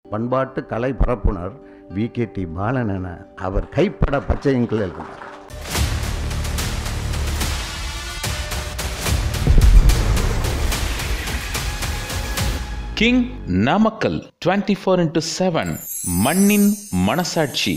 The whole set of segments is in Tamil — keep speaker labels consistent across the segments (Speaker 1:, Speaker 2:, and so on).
Speaker 1: பண்பாட்டு கலை பரப்புனர் வி கே டி பாலன் என அவர் கைப்பட பச்சையங்கள் எழுதினார்
Speaker 2: king Namakkal twenty four into seven மண்ணின் மனசாட்சி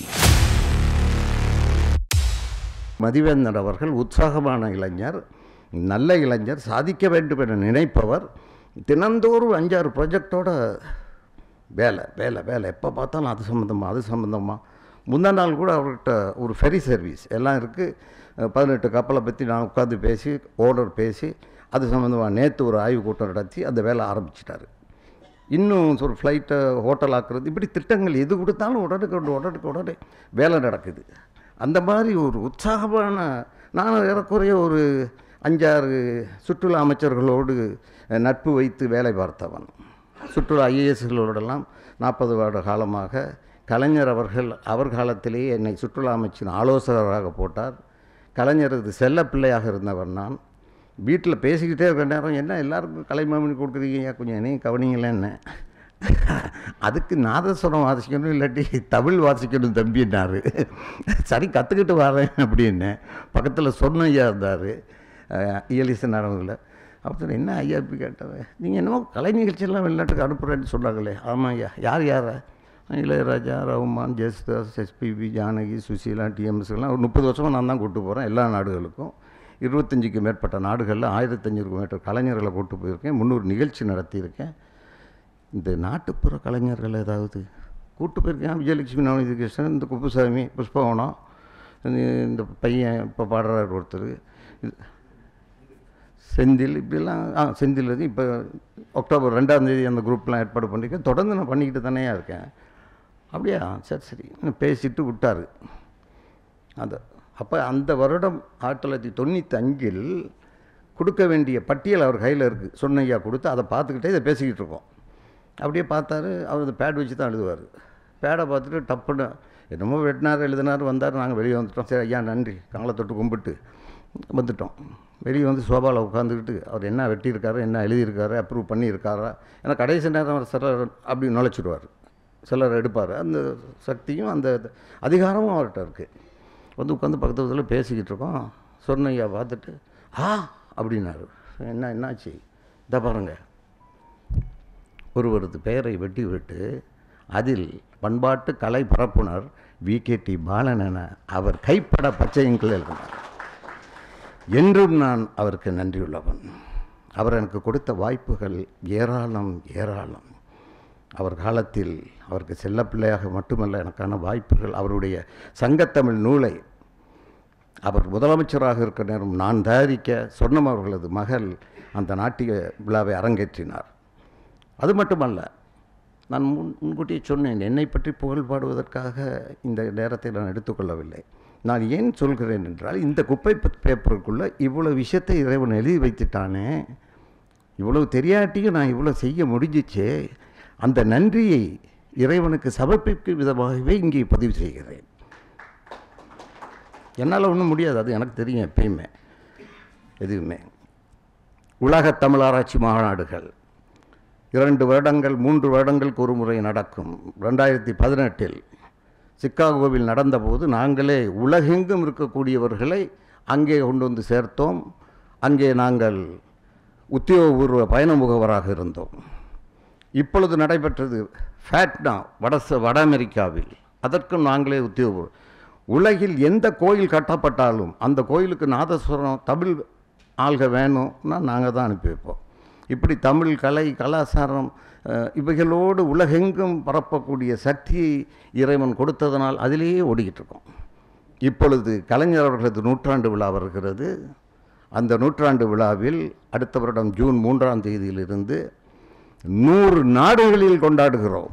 Speaker 1: மதிவேந்தன் அவர்கள் உற்சாகமான இளைஞர் நல்ல இளைஞர் சாதிக்க வேண்டும் என நினைப்பவர் தினந்தோறும் அஞ்சாறு ப்ராஜெக்டோட வேலை வேலை வேலை எப்போ பார்த்தாலும் அது சம்மந்தமாக அது சம்மந்தமாக முந்தா நாள் கூட அவர்கிட்ட ஒரு ஃபெரி சர்வீஸ் எல்லாம் இருக்குது பதினெட்டு கப்பலை பற்றி நான் உட்காந்து பேசி ஓர்டர் பேசி அது சம்மந்தமாக நேற்று ஒரு ஆய்வு கூட்டம் நடத்தி அந்த வேலை ஆரம்பிச்சிட்டாரு இன்னும் ஒரு ஃப்ளைட்டை ஹோட்டல் ஆக்குறது இப்படி திட்டங்கள் எது கொடுத்தாலும் உடனுக்கு உடனே உடனுக்கு உடனே வேலை நடக்குது அந்த மாதிரி ஒரு உற்சாகமான நான் ஏறக்குறைய ஒரு அஞ்சாறு சுற்றுலா அமைச்சர்களோடு நட்பு வைத்து வேலை பார்த்தவன் சுற்றுலா ஐஏஎஸ்களோடெல்லாம் நாற்பது வருட காலமாக கலைஞர் அவர்கள் அவர் காலத்திலேயே என்னை சுற்றுலா அமைச்சின் ஆலோசகராக போட்டார் கலைஞரது செல்ல பிள்ளையாக இருந்தவர் நான் வீட்டில் பேசிக்கிட்டே இருக்கிற நேரம் என்ன எல்லாருக்கும் கலைமாமணி கொடுக்குறீங்க கொஞ்சம் என்னையும் கவனிங்களேன்னு அதுக்கு நாதஸ்வரம் வாசிக்கணும் இல்லாட்டி தமிழ் வாசிக்கணும் தம்பின்னாரு சரி கற்றுக்கிட்டு வரேன் அப்படின்னு பக்கத்தில் சொன்ன ஐயா இருந்தார் இயலிச நாடகத்தில் அப்புறம் என்ன ஐயா இப்படி கேட்டவன் நீங்கள் என்னமோ கலை நிகழ்ச்சியெல்லாம் வெளிநாட்டுக்கு அனுப்புகிறேன்னு சொன்னாங்களே ஆமாம் ஐயா யார் யாரை இளையராஜா ரகுமான் ஜெயசுதாஸ் எஸ்பிபி ஜானகி சுசீலா டிஎம்எஸ்லாம் ஒரு முப்பது வருஷமாக நான் தான் கூப்பிட்டு போகிறேன் எல்லா நாடுகளுக்கும் இருபத்தஞ்சுக்கு மேற்பட்ட நாடுகளில் ஆயிரத்தஞ்சூறுக்கும் மேற்பட்ட கலைஞர்களை கூட்டு போயிருக்கேன் முந்நூறு நிகழ்ச்சி நடத்தியிருக்கேன் இந்த நாட்டுப்புற கலைஞர்கள் ஏதாவது கூட்டு போயிருக்கேன் விஜயலட்சுமி நவநீதி கிருஷ்ணன் இந்த குப்புசாமி புஷ்பவனம் இந்த பையன் இப்போ பாடுறார் ஒருத்தர் இது செந்தில் இப்படிலாம் ஆ செந்தில் வந்து இப்போ அக்டோபர் ரெண்டாம் தேதி அந்த குரூப்லாம் ஏற்பாடு பண்ணியிருக்கேன் தொடர்ந்து நான் பண்ணிக்கிட்டு தானே இருக்கேன் அப்படியா சரி சரி இன்னும் பேசிட்டு விட்டார் அந்த அப்போ அந்த வருடம் ஆயிரத்தி தொள்ளாயிரத்தி தொண்ணூற்றி அஞ்சில் கொடுக்க வேண்டிய பட்டியல் அவர் கையில் இருக்குது சொன்னையா கொடுத்து அதை பார்த்துக்கிட்டே இதை பேசிக்கிட்டு இருக்கோம் அப்படியே பார்த்தாரு அவர் அந்த பேட் வச்சு தான் எழுதுவார் பேடை பார்த்துட்டு டப்புன்னு என்னமோ வெட்டினார் எழுதினார் வந்தார் நாங்கள் வெளியே வந்துட்டோம் சரி ஐயா நன்றி காலை தொட்டு கும்பிட்டு வந்துட்டோம் வெளியே வந்து சோபாவில் உட்காந்துக்கிட்டு அவர் என்ன வெட்டியிருக்காரு என்ன எழுதியிருக்காரு அப்ரூவ் பண்ணியிருக்காரா ஏன்னா கடைசி நேரம் அவர் சிலர் அப்படி நுழைச்சிடுவார் சிலர் எடுப்பார் அந்த சக்தியும் அந்த அதிகாரமும் அவர்கிட்ட இருக்குது வந்து உட்காந்து பக்கத்து பக்கத்தில் பேசிக்கிட்டு இருக்கோம் சொன்னையா பார்த்துட்டு ஆ அப்படின்னாரு என்ன என்னாச்சு இதை பாருங்கள் ஒருவரது பெயரை வெட்டி விட்டு அதில் பண்பாட்டு கலை பரப்புனர் வி கே டி பாலன் என அவர் கைப்பட பச்சையங்கள் எழுதினார் என்றும் நான் அவருக்கு நன்றியுள்ளவன் அவர் எனக்கு கொடுத்த வாய்ப்புகள் ஏராளம் ஏராளம் அவர் காலத்தில் அவருக்கு செல்லப்பிள்ளையாக மட்டுமல்ல எனக்கான வாய்ப்புகள் அவருடைய சங்கத்தமிழ் நூலை அவர் முதலமைச்சராக இருக்கிற நேரம் நான் தயாரிக்க சொன்னம் அவர்களது மகள் அந்த நாட்டிய விழாவை அரங்கேற்றினார் அது மட்டுமல்ல நான் முன் முன்கூட்டியே சொன்னேன் என்னை பற்றி புகழ் பாடுவதற்காக இந்த நேரத்தை நான் எடுத்துக்கொள்ளவில்லை நான் ஏன் சொல்கிறேன் என்றால் இந்த குப்பை பேப்பருக்குள்ளே இவ்வளோ விஷயத்தை இறைவன் எழுதி வைத்துட்டானே இவ்வளவு தெரியாட்டியும் நான் இவ்வளோ செய்ய முடிஞ்சிச்சே அந்த நன்றியை இறைவனுக்கு சமர்ப்பிக்கும் விதமாகவே இங்கே பதிவு செய்கிறேன் என்னால் ஒன்றும் முடியாது அது எனக்கு தெரியும் எப்பயுமே எதுவுமே உலகத் தமிழாராய்ச்சி மாநாடுகள் இரண்டு வருடங்கள் மூன்று வருடங்களுக்கு ஒரு முறை நடக்கும் ரெண்டாயிரத்தி பதினெட்டில் சிக்காகோவில் நடந்தபோது நாங்களே உலகெங்கும் இருக்கக்கூடியவர்களை அங்கே கொண்டு வந்து சேர்த்தோம் அங்கே நாங்கள் உத்தியோகபூர்வ பயண முகவராக இருந்தோம் இப்பொழுது நடைபெற்றது ஃபேட்னா வட வட அமெரிக்காவில் அதற்கும் நாங்களே உத்தியோக உலகில் எந்த கோயில் கட்டப்பட்டாலும் அந்த கோயிலுக்கு நாதஸ்வரம் தமிழ் ஆள்க வேணும்னா நாங்கள் தான் அனுப்பி வைப்போம் இப்படி தமிழ் கலை கலாச்சாரம் இவைகளோடு உலகெங்கும் பரப்பக்கூடிய சக்தியை இறைவன் கொடுத்ததனால் அதிலேயே ஓடிக்கிட்டு இருக்கோம் இப்பொழுது கலைஞர் அவர்களது நூற்றாண்டு விழா வருகிறது அந்த நூற்றாண்டு விழாவில் அடுத்த வருடம் ஜூன் மூன்றாம் தேதியிலிருந்து நூறு நாடுகளில் கொண்டாடுகிறோம்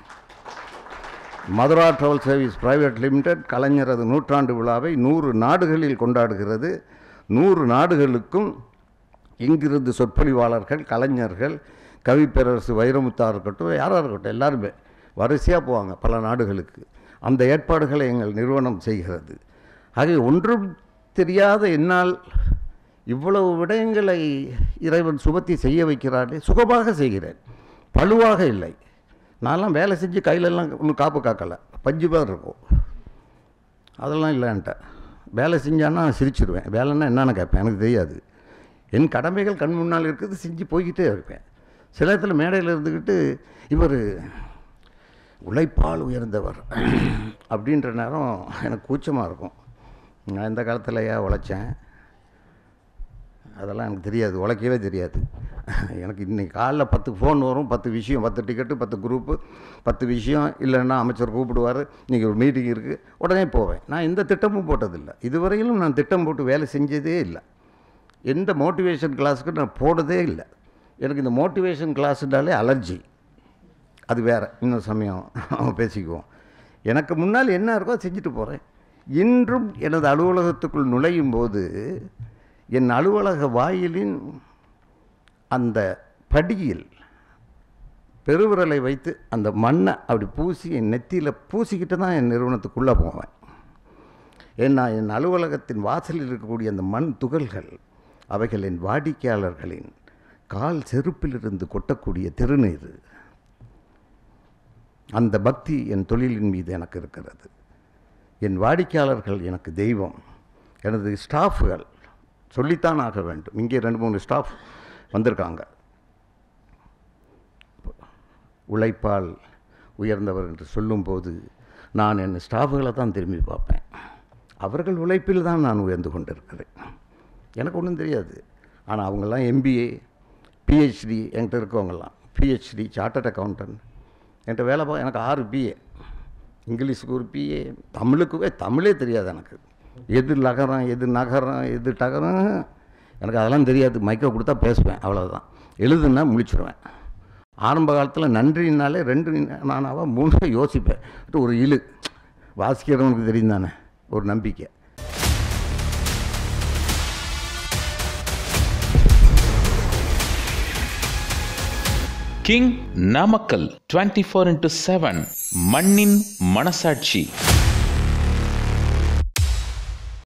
Speaker 1: Madura travel service private limited கலைஞரது நூற்றாண்டு விழாவை நூறு நாடுகளில் கொண்டாடுகிறது நூறு நாடுகளுக்கும் இங்கிருந்து சொற்பொழிவாளர்கள் கலைஞர்கள் கவிப்பேரரசு வைரமுத்தா இருக்கட்டும் யாராக இருக்கட்டும் எல்லாருமே வரிசையாக போவாங்க பல நாடுகளுக்கு அந்த ஏற்பாடுகளை எங்கள் நிறுவனம் செய்கிறது ஆகவே ஒன்றும் தெரியாத என்னால் இவ்வளவு விடயங்களை இறைவன் சுபத்தி செய்ய வைக்கிறானே சுகமாக செய்கிறேன் பழுவாக இல்லை நான்லாம் வேலை செஞ்சு கையிலெல்லாம் ஒன்றும் காப்பு காக்கலை பஞ்சு பேர் இருக்கும் அதெல்லாம் இல்லைன்ட்ட வேலை செஞ்சான்னா நான் சிரிச்சிடுவேன் வேலைன்னா என்னன்னு கேட்பேன் எனக்கு தெரியாது என் கடமைகள் கண் முன்னால் இருக்குது செஞ்சு போய்கிட்டே இருப்பேன் சில இடத்துல மேடையில் இருந்துக்கிட்டு இவர் உழைப்பால் உயர்ந்தவர் அப்படின்ற நேரம் எனக்கு கூச்சமாக இருக்கும் நான் இந்த காலத்துலையா உழைச்சேன் அதெல்லாம் எனக்கு தெரியாது உழைக்கவே தெரியாது எனக்கு இன்னைக்கு காலைல பத்து ஃபோன் வரும் பத்து விஷயம் பத்து டிக்கெட்டு பத்து குரூப்பு பத்து விஷயம் இல்லைன்னா அமைச்சர் கூப்பிடுவார் இன்றைக்கி ஒரு மீட்டிங் இருக்குது உடனே போவேன் நான் எந்த திட்டமும் போட்டதில்லை இதுவரையிலும் நான் திட்டம் போட்டு வேலை செஞ்சதே இல்லை எந்த மோட்டிவேஷன் கிளாஸுக்கு நான் போனதே இல்லை எனக்கு இந்த மோட்டிவேஷன் கிளாஸுனாலே அலர்ஜி அது வேறு இன்னொரு சமயம் அவங்க பேசிக்குவோம் எனக்கு முன்னால் என்ன இருக்கோ அதை செஞ்சுட்டு போகிறேன் இன்றும் எனது அலுவலகத்துக்குள் நுழையும் போது என் அலுவலக வாயிலின் அந்த படியில் பெருவிரலை வைத்து அந்த மண்ணை அப்படி பூசி என் நெத்தியில் பூசிக்கிட்டு தான் என் நிறுவனத்துக்குள்ளே போவேன் ஏன்னா என் அலுவலகத்தின் வாசலில் இருக்கக்கூடிய அந்த மண் துகள்கள் அவைகள் என் வாடிக்கையாளர்களின் கால் செருப்பிலிருந்து கொட்டக்கூடிய திருநீர் அந்த பக்தி என் தொழிலின் மீது எனக்கு இருக்கிறது என் வாடிக்கையாளர்கள் எனக்கு தெய்வம் எனது ஸ்டாஃப்கள் சொல்லித்தான் ஆக வேண்டும் இங்கே ரெண்டு மூணு ஸ்டாஃப் வந்திருக்காங்க உழைப்பால் உயர்ந்தவர் என்று சொல்லும்போது நான் என் ஸ்டாஃபுகளை தான் திரும்பி பார்ப்பேன் அவர்கள் உழைப்பில் தான் நான் உயர்ந்து கொண்டிருக்கிறேன் எனக்கு ஒன்றும் தெரியாது ஆனால் அவங்கெல்லாம் எம்பிஏ பிஹெச்டி என்கிட்ட இருக்கவங்கெல்லாம் பிஹெச்டி சார்ட்டர்ட் அக்கௌண்டன்ட் என்கிட்ட வேலை பா எனக்கு ஆறு பிஏ இங்கிலீஷுக்கு ஒரு பிஏ தமிழுக்குவே தமிழே தெரியாது எனக்கு எது லகரம் எது நகரம் எது டகரம் எனக்கு அதெல்லாம் தெரியாது மைக்கை கொடுத்தா பேசுவேன் அவ்வளோதான் எழுதுனா முழிச்சிடுவேன் ஆரம்ப காலத்தில் நன்றினாலே ரெண்டு நானாவா மூணு யோசிப்பேன் ஒரு இழு வாசிக்கிறவனுக்கு தெரியும் தானே ஒரு நம்பிக்கை
Speaker 2: king Namakkal twenty four into seven மண்ணின் மனசாட்சி